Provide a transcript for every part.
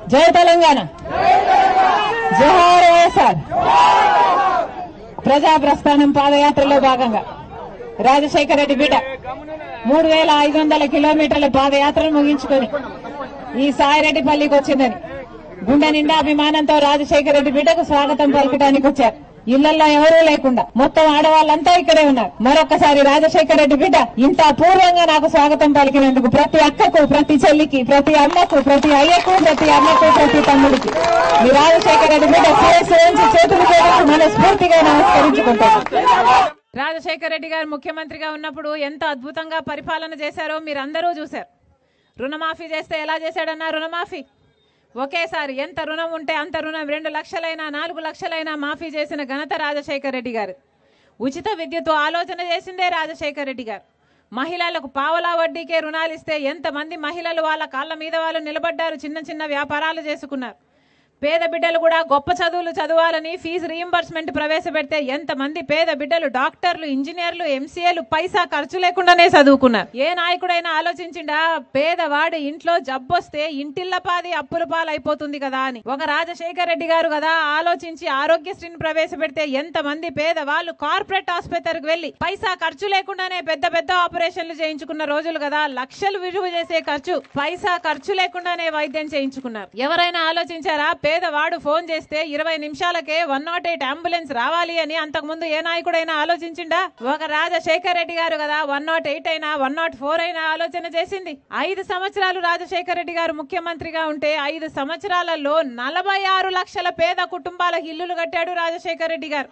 జై తెలంగాణ జోహార్ వైఎస్ఆర్ ప్రజా ప్రస్థానం పాదయాత్రలో భాగంగా రాజశేఖర రెడ్డి బిడ్డ మూడు వేల ఐదు వందల కిలోమీటర్ల పాదయాత్రను ముగించుకొని ఈ సాయిరెడ్డిపల్లికి వచ్చిందని గుండె నిండా అభిమానంతో రాజశేఖర రెడ్డి బిడ్డకు స్వాగతం పలకడానికి వచ్చారు ఇళ్లలో ఎవరూ లేకుండా మొత్తం ఆడవాళ్ళంతా ఇక్కడే ఉన్నారు మరొకసారి రాజశేఖర రెడ్డి బిడ్డ ఇంత అపూర్వంగా నాకు స్వాగతం పలికినందుకు ప్రతి అక్కకు ప్రతి చెల్లికి ప్రతి అమ్మకు ప్రతి అయ్యకు ప్రతి అమ్మకు ప్రతి తమ్ముడికి ఈ రాజశేఖర రెడ్డి బిడ్డ శిరస్సు ఉంచి చేతులు జోడించి మనస్ఫూర్తిగా నమస్కరించుకుంటాను రాజశేఖర రెడ్డి గారు ముఖ్యమంత్రిగా ఉన్నప్పుడు ఎంత అద్భుతంగా పరిపాలన చేశారో మీరందరూ చూశారు రుణమాఫీ చేస్తే ఎలా చేశాడన్నా రుణమాఫీ ఒకేసారి ఎంత రుణం ఉంటే అంత రుణం రెండు లక్షలైనా నాలుగు లక్షలైనా మాఫీ చేసిన ఘనత రాజశేఖర రెడ్డి గారు ఉచిత విద్యుత్ ఆలోచన చేసిందే రాజశేఖర రెడ్డి గారు మహిళలకు పావలా వడ్డీకే రుణాలు ఇస్తే ఎంతమంది మహిళలు వాళ్ళ కాళ్ళ మీద వాళ్ళు నిలబడ్డారు చిన్న చిన్న వ్యాపారాలు చేసుకున్నారు పేద బిడ్డలు కూడా గొప్ప చదువులు చదవాలని ఫీజు రీయింబర్స్మెంట్ ప్రవేశపెడితే ఎంతమంది పేద బిడ్డలు డాక్టర్లు ఇంజనీర్లు ఎంసీఏలు పైసా ఖర్చు లేకుండానే చదువుకున్నారు ఏ నాయకుడైనా ఆలోచించిండా పేదవాడి ఇంట్లో జబ్బొస్తే ఇంటిల్లపాది అప్పుల పాలైపోతుంది కదా అని ఒక రాజశేఖర రెడ్డి గారు కదా ఆలోచించి ఆరోగ్యశ్రీని ప్రవేశపెడితే ఎంతమంది పేదవాళ్ళు కార్పొరేట్ ఆసుపత్రికి వెళ్లి పైసా ఖర్చు లేకుండానే పెద్ద పెద్ద ఆపరేషన్లు చేయించుకున్న రోజులు కదా లక్షలు విలువ చేసే ఖర్చు పైసా ఖర్చు లేకుండానే వైద్యం చేయించుకున్నారు ఎవరైనా ఆలోచించారా పేదవాడు ఫోన్ చేస్తే ఇరవై నిమిషాలకే వన్ నాట్ ఎయిట్ అంబులెన్స్ రావాలి అని అంతకుముందు ఏ నాయకుడైనా ఆలోచించిండా ఒక రాజశేఖర్ రెడ్డి గారు కదా వన్ నాట్ ఎయిట్ అయినా వన్ నాట్ ఫోర్ అయినా ఆలోచన చేసింది ఐదు సంవత్సరాలు రాజశేఖర్ రెడ్డి గారు ముఖ్యమంత్రిగా ఉంటే ఐదు సంవత్సరాలలో నలభై ఆరు లక్షల పేద కుటుంబాలకు ఇల్లులు కట్టాడు రాజశేఖర్ రెడ్డి గారు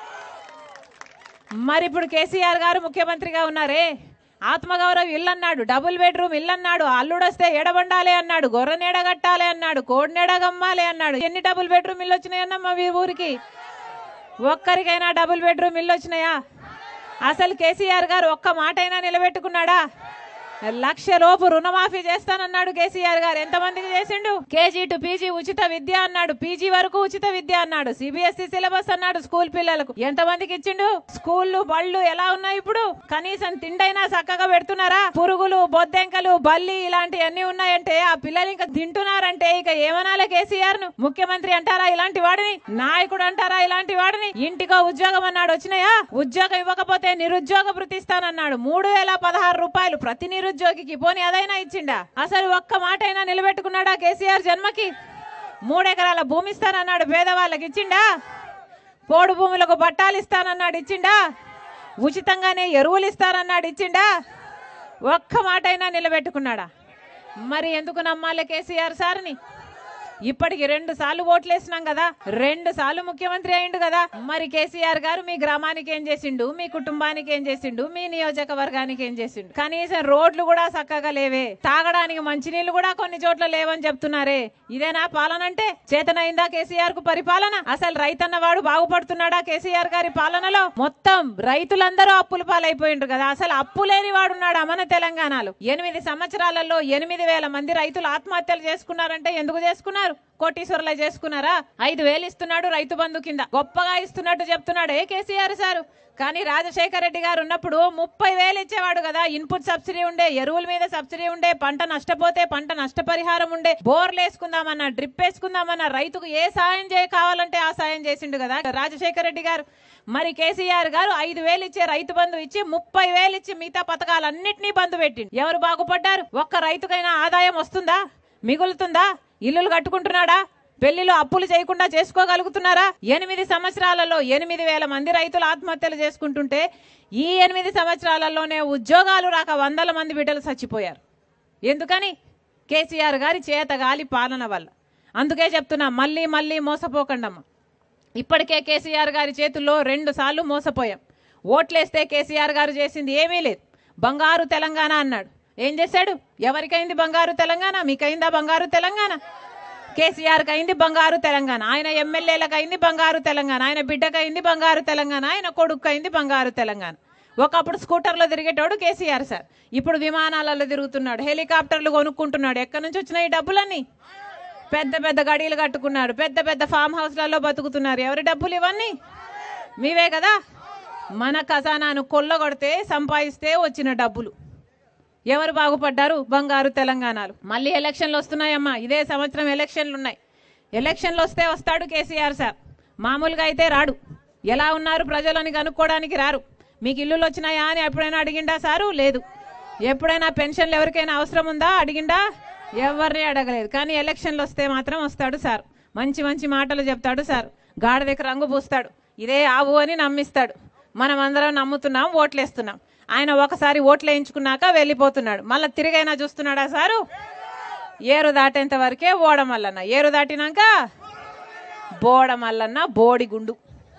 మరి ఇప్పుడు కేసీఆర్ గారు ముఖ్యమంత్రిగా ఉన్నారే ఆత్మగౌరవ్ ఇల్లు అన్నాడు డబుల్ బెడ్రూమ్ ఇల్లు అన్నాడు అల్లుడొస్తే ఎడబండాలి అన్నాడు గొర్రెనేడ కట్టాలి అన్నాడు కోడినేడ గమ్మాలి అన్నాడు ఎన్ని డబుల్ బెడ్రూమ్ ఇల్లు వచ్చినాయన్నమ్మా మీ ఊరికి ఒక్కరికైనా డబుల్ బెడ్రూమ్ ఇల్లు వచ్చినాయా అసలు కేసీఆర్ గారు ఒక్క మాట అయినా నిలబెట్టుకున్నాడా లక్ష లోపు రుణమాఫీ చేస్తానన్నాడు కేసీఆర్ గారు ఎంతమందికి చేసిండు కేజీ టు పీజీ ఉచిత విద్య అన్నాడు పీజీ వరకు ఉచిత విద్య అన్నాడు సిబిఎస్ఈ సిలబస్ అన్నాడు స్కూల్ పిల్లలకు ఎంతమందికి ఇచ్చిండు స్కూళ్ళు బళ్ళు ఎలా ఉన్నాయి ఇప్పుడు కనీసం తిండైనా చక్కగా పెడుతున్నారా పురుగులు బొద్దెంకలు బల్లి ఇలాంటివన్నీ ఉన్నాయంటే ఆ పిల్లలు ఇంకా తింటున్నారంటే ఇక ఏమనాలి కేసీఆర్ ను ముఖ్యమంత్రి అంటారా ఇలాంటి వాడిని నాయకుడు అంటారా ఇలాంటి వాడిని ఇంటికో ఉద్యోగం అన్నాడు వచ్చినాయా ఉద్యోగం ఇవ్వకపోతే నిరుద్యోగ భృతి ఇస్తానన్నాడు మూడు వేల పదహారు రూపాయలు ప్రతి నిరుద్యోగికి పోనీ అదైనా ఇచ్చిండా అసలు ఒక్క మాట అయినా నిలబెట్టుకున్నాడా కేసీఆర్ జన్మకి మూడెకరాల భూమి ఇస్తానన్నాడు పేదవాళ్ళకి ఇచ్చిండా పోడు భూములకు పట్టాలు ఇస్తానన్నాడు ఇచ్చిండా ఉచితంగానే ఎరువులు ఇస్తానన్నాడు ఇచ్చిండా ఒక్క మాట అయినా నిలబెట్టుకున్నాడా మరి ఎందుకు నమ్మాలి కేసీఆర్ సార్ని ఇప్పటికి రెండు సార్లు ఓట్లేసినాం కదా రెండు సార్లు ముఖ్యమంత్రి అయిండు కదా మరి కేసీఆర్ గారు మీ గ్రామానికి ఏం చేసిండు మీ కుటుంబానికి ఏం చేసిండు మీ నియోజకవర్గానికి ఏం చేసిండు కనీసం రోడ్లు కూడా చక్కగా లేవే తాగడానికి మంచినీళ్లు కూడా కొన్ని చోట్ల లేవని చెప్తున్నారే ఇదేనా పాలన అంటే చేతనైందా కేసీఆర్ కు పరిపాలన అసలు రైతన్న వాడు బాగుపడుతున్నాడా కేసీఆర్ గారి పాలనలో మొత్తం రైతులందరూ అప్పుల పాలైపోయిండ్రు కదా అసలు అప్పు లేని వాడున్నాడా మన తెలంగాణలో ఎనిమిది సంవత్సరాలలో ఎనిమిది వేల మంది రైతులు ఆత్మహత్యలు చేసుకున్నారంటే ఎందుకు చేసుకున్నారు కోటీశ్వరులే చేసుకున్నారా ఐదు వేలు ఇస్తున్నాడు రైతు బంధు కింద గొప్పగా ఇస్తున్నట్టు చెప్తున్నాడు ఏ కేసీఆర్ సారు కానీ రాజశేఖర రెడ్డి గారు ఉన్నప్పుడు ముప్పై వేలు ఇచ్చేవాడు కదా ఇన్పుట్ సబ్సిడీ ఉండే ఎరువుల మీద సబ్సిడీ ఉండే పంట నష్టపోతే పంట నష్టపరిహారం ఉండే బోర్లు వేసుకుందామన్నా డ్రిప్ వేసుకుందామన్నా రైతుకు ఏ సాయం చేయ కావాలంటే ఆ సాయం చేసిండు కదా రాజశేఖర రెడ్డి గారు మరి కేసీఆర్ గారు ఐదు వేలు ఇచ్చే రైతు బంధు ఇచ్చి ముప్పై వేలు ఇచ్చి మిగతా పథకాలన్నింటినీ బంధు పెట్టిండు ఎవరు బాగుపడ్డారు ఒక్క రైతుకైనా ఆదాయం వస్తుందా మిగులుతుందా ఇల్లులు కట్టుకుంటున్నాడా పెళ్లిలో అప్పులు చేయకుండా చేసుకోగలుగుతున్నారా ఎనిమిది సంవత్సరాలలో ఎనిమిది వేల మంది రైతులు ఆత్మహత్యలు చేసుకుంటుంటే ఈ ఎనిమిది సంవత్సరాలలోనే ఉద్యోగాలు రాక వందల మంది బిడ్డలు చచ్చిపోయారు ఎందుకని కేసీఆర్ గారి చేతగాలి పాలన వల్ల అందుకే చెప్తున్నా మళ్ళీ మళ్ళీ మోసపోకండమ్మా ఇప్పటికే కేసీఆర్ గారి చేతుల్లో రెండు సార్లు మోసపోయాం ఓట్లేస్తే కేసీఆర్ గారు చేసింది ఏమీ లేదు బంగారు తెలంగాణ అన్నాడు ఏం చేశాడు ఎవరికైంది బంగారు తెలంగాణ మీకైందా బంగారు తెలంగాణ కేసీఆర్కి అయింది బంగారు తెలంగాణ ఆయన ఎమ్మెల్యేలకు అయింది బంగారు తెలంగాణ ఆయన బిడ్డకు అయింది బంగారు తెలంగాణ ఆయన కొడుకు అయింది బంగారు తెలంగాణ ఒకప్పుడు స్కూటర్లో తిరిగేటోడు కేసీఆర్ సార్ ఇప్పుడు విమానాలలో తిరుగుతున్నాడు హెలికాప్టర్లు కొనుక్కుంటున్నాడు ఎక్కడి నుంచి వచ్చినాయి ఈ డబ్బులన్నీ పెద్ద పెద్ద గడీలు కట్టుకున్నారు పెద్ద పెద్ద ఫామ్ హౌస్లలో బతుకుతున్నారు ఎవరి డబ్బులు ఇవన్నీ మీవే కదా మన ఖజానాను కొల్లగొడితే సంపాదిస్తే వచ్చిన డబ్బులు ఎవరు బాగుపడ్డారు బంగారు తెలంగాణలు మళ్ళీ ఎలక్షన్లు వస్తున్నాయమ్మా ఇదే సంవత్సరం ఎలక్షన్లు ఉన్నాయి ఎలక్షన్లు వస్తే వస్తాడు కేసీఆర్ సార్ మామూలుగా అయితే రాడు ఎలా ఉన్నారు ప్రజలని కనుక్కోవడానికి రారు మీకు ఇల్లులు వచ్చినాయా అని ఎప్పుడైనా అడిగిండా సారు లేదు ఎప్పుడైనా పెన్షన్లు ఎవరికైనా అవసరం ఉందా అడిగిండా ఎవరిని అడగలేదు కానీ ఎలక్షన్లు వస్తే మాత్రం వస్తాడు సార్ మంచి మంచి మాటలు చెప్తాడు సార్ గాడిదకి రంగు పూస్తాడు ఇదే ఆవు అని నమ్మిస్తాడు మనం అందరం నమ్ముతున్నాం ఓట్లేస్తున్నాం ఆయన ఒకసారి ఓట్లు వేయించుకున్నాక వెళ్ళిపోతున్నాడు మళ్ళీ తిరిగైనా చూస్తున్నాడా సారు ఏరు దాటేంత వరకే ఓడమల్లన్న ఏరు దాటినాక బోడమల్లన్న బోడిగుండు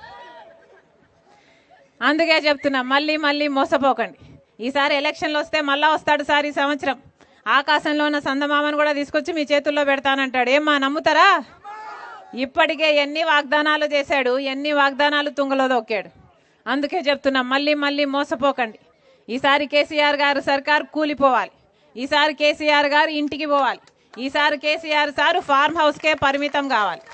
అందుకే చెప్తున్నా మళ్ళీ మళ్ళీ మోసపోకండి ఈసారి ఎలక్షన్లు వస్తే మళ్ళా వస్తాడు సార్ ఈ సంవత్సరం ఆకాశంలో ఉన్న సందమామను కూడా తీసుకొచ్చి మీ చేతుల్లో పెడతానంటాడు ఏమ్మా నమ్ముతారా ఇప్పటికే ఎన్ని వాగ్దానాలు చేశాడు ఎన్ని వాగ్దానాలు తుంగలో దొక్కాడు అందుకే చెప్తున్నా మళ్ళీ మళ్ళీ మోసపోకండి ఈసారి కేసీఆర్ గారు సర్కార్ కూలిపోవాలి ఈసారి కేసీఆర్ గారు ఇంటికి పోవాలి ఈసారి కేసీఆర్ సారు ఫార్మ్ హౌస్కే పరిమితం కావాలి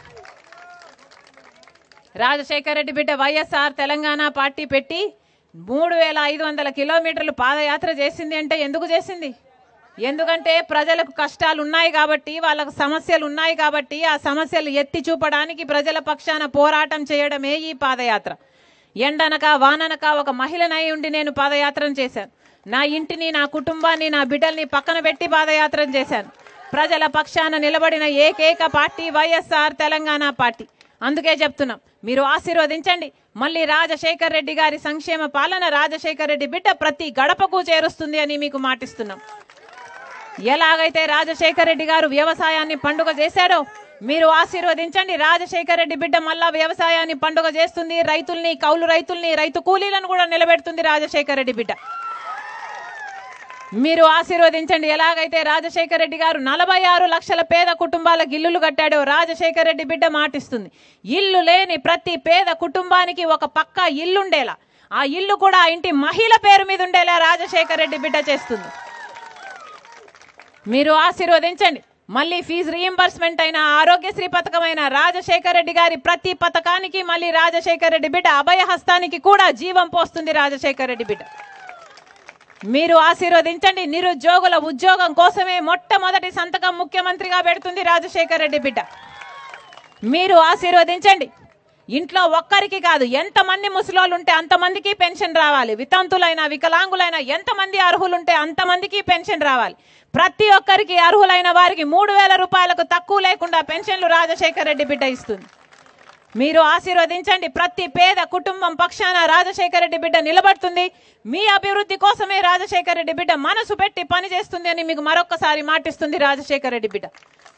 రాజశేఖర రెడ్డి బిడ్డ వైఎస్ఆర్ తెలంగాణ పార్టీ పెట్టి మూడు వేల ఐదు వందల కిలోమీటర్లు పాదయాత్ర చేసింది అంటే ఎందుకు చేసింది ఎందుకంటే ప్రజలకు కష్టాలు ఉన్నాయి కాబట్టి వాళ్ళకు సమస్యలు ఉన్నాయి కాబట్టి ఆ సమస్యలు ఎత్తి చూపడానికి ప్రజల పక్షాన పోరాటం చేయడమే ఈ పాదయాత్ర ఎండనక వాననక ఒక మహిళనై ఉండి నేను పాదయాత్ర చేశాను నా ఇంటిని నా కుటుంబాన్ని నా బిడ్డల్ని పక్కన పెట్టి పాదయాత్ర చేశాను ప్రజల పక్షాన నిలబడిన ఏకైక పార్టీ వైఎస్ఆర్ తెలంగాణ పార్టీ అందుకే చెప్తున్నాం మీరు ఆశీర్వదించండి మళ్ళీ రాజశేఖర్ రెడ్డి గారి సంక్షేమ పాలన రాజశేఖర్ రెడ్డి బిడ్డ ప్రతి గడపకు చేరుస్తుంది అని మీకు మాటిస్తున్నాం ఎలాగైతే రాజశేఖర్ రెడ్డి గారు వ్యవసాయాన్ని పండుగ చేశాడో మీరు ఆశీర్వదించండి రాజశేఖర్ రెడ్డి బిడ్డ మళ్ళా వ్యవసాయాన్ని పండుగ చేస్తుంది రైతుల్ని కౌలు రైతుల్ని రైతు కూలీలను కూడా నిలబెడుతుంది రాజశేఖర్ రెడ్డి బిడ్డ మీరు ఆశీర్వదించండి ఎలాగైతే రాజశేఖర రెడ్డి గారు నలభై ఆరు లక్షల పేద కుటుంబాలకు ఇల్లులు కట్టాడో రాజశేఖర రెడ్డి బిడ్డ మాటిస్తుంది ఇల్లు లేని ప్రతి పేద కుటుంబానికి ఒక పక్క ఇల్లుండేలా ఆ ఇల్లు కూడా ఆ ఇంటి మహిళ పేరు మీద ఉండేలా రాజశేఖర రెడ్డి బిడ్డ చేస్తుంది మీరు ఆశీర్వదించండి మళ్ళీ ఫీజు రీఎంబర్స్మెంట్ అయిన ఆరోగ్యశ్రీ పథకమైన రాజశేఖర రెడ్డి గారి ప్రతి పథకానికి మళ్ళీ రాజశేఖర రెడ్డి బిడ్డ అభయహస్తానికి కూడా జీవం పోస్తుంది రాజశేఖర రెడ్డి బిడ్డ మీరు ఆశీర్వదించండి నిరుద్యోగుల ఉద్యోగం కోసమే మొట్టమొదటి సంతకం ముఖ్యమంత్రిగా పెడుతుంది రాజశేఖర రెడ్డి బిడ్డ మీరు ఆశీర్వదించండి ఇంట్లో ఒక్కరికి కాదు ఎంతమంది ముసలోళ్ళు ఉంటే అంతమందికి పెన్షన్ రావాలి వితంతులైన వికలాంగులైన ఎంతమంది అర్హులుంటే అంతమందికి పెన్షన్ రావాలి ప్రతి ఒక్కరికి అర్హులైన వారికి మూడు వేల రూపాయలకు తక్కువ లేకుండా పెన్షన్లు రాజశేఖర రెడ్డి బిడ్డ ఇస్తుంది మీరు ఆశీర్వదించండి ప్రతి పేద కుటుంబం పక్షాన రాజశేఖర రెడ్డి బిడ్డ నిలబడుతుంది మీ అభివృద్ధి కోసమే రాజశేఖర రెడ్డి బిడ్డ మనసు పెట్టి పనిచేస్తుంది అని మీకు మరొకసారి మాటిస్తుంది రాజశేఖర రెడ్డి బిడ్డ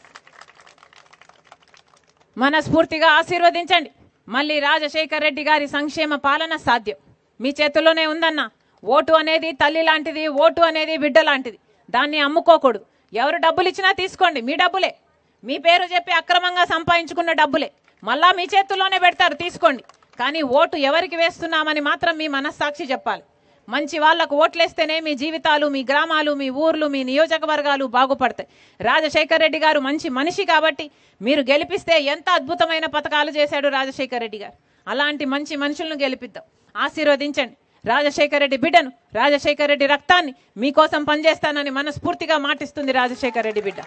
మనస్ఫూర్తిగా ఆశీర్వదించండి మళ్ళీ రాజశేఖర రెడ్డి గారి సంక్షేమ పాలన సాధ్యం మీ చేతుల్లోనే ఉందన్న ఓటు అనేది తల్లి లాంటిది ఓటు అనేది బిడ్డ లాంటిది దాన్ని అమ్ముకోకూడదు ఎవరు డబ్బులు ఇచ్చినా తీసుకోండి మీ డబ్బులే మీ పేరు చెప్పి అక్రమంగా సంపాదించుకున్న డబ్బులే మళ్ళా మీ చేతుల్లోనే పెడతారు తీసుకోండి కానీ ఓటు ఎవరికి వేస్తున్నామని మాత్రం మీ మనస్సాక్షి చెప్పాలి మంచి వాళ్లకు ఓట్లేస్తేనే మీ జీవితాలు మీ గ్రామాలు మీ ఊర్లు మీ నియోజకవర్గాలు బాగుపడతాయి రాజశేఖర్ రెడ్డి గారు మంచి మనిషి కాబట్టి మీరు గెలిపిస్తే ఎంత అద్భుతమైన పథకాలు చేశాడు రాజశేఖర్ రెడ్డి గారు అలాంటి మంచి మనుషులను గెలిపిద్దాం ఆశీర్వదించండి రాజశేఖర్ రెడ్డి బిడ్డను రాజశేఖర్ రెడ్డి రక్తాన్ని మీకోసం పనిచేస్తానని మనస్ఫూర్తిగా మాటిస్తుంది రాజశేఖర్ రెడ్డి బిడ్డ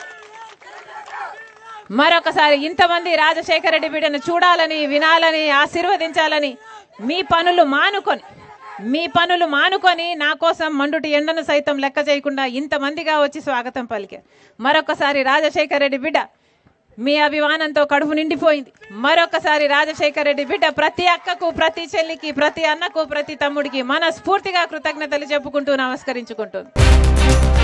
మరొకసారి ఇంతమంది రాజశేఖర రెడ్డి బిడ్డను చూడాలని వినాలని ఆశీర్వదించాలని మీ పనులు మానుకొని మీ పనులు మానుకొని నా కోసం మండుటి ఎండను సైతం లెక్క చేయకుండా ఇంతమందిగా వచ్చి స్వాగతం పలికారు మరొకసారి రాజశేఖర రెడ్డి బిడ్డ మీ అభిమానంతో కడుపు నిండిపోయింది మరొకసారి రాజశేఖర రెడ్డి బిడ్డ ప్రతి అక్కకు ప్రతి చెల్లికి ప్రతి అన్నకు ప్రతి తమ్ముడికి మనస్ఫూర్తిగా కృతజ్ఞతలు చెప్పుకుంటూ నమస్కరించుకుంటుంది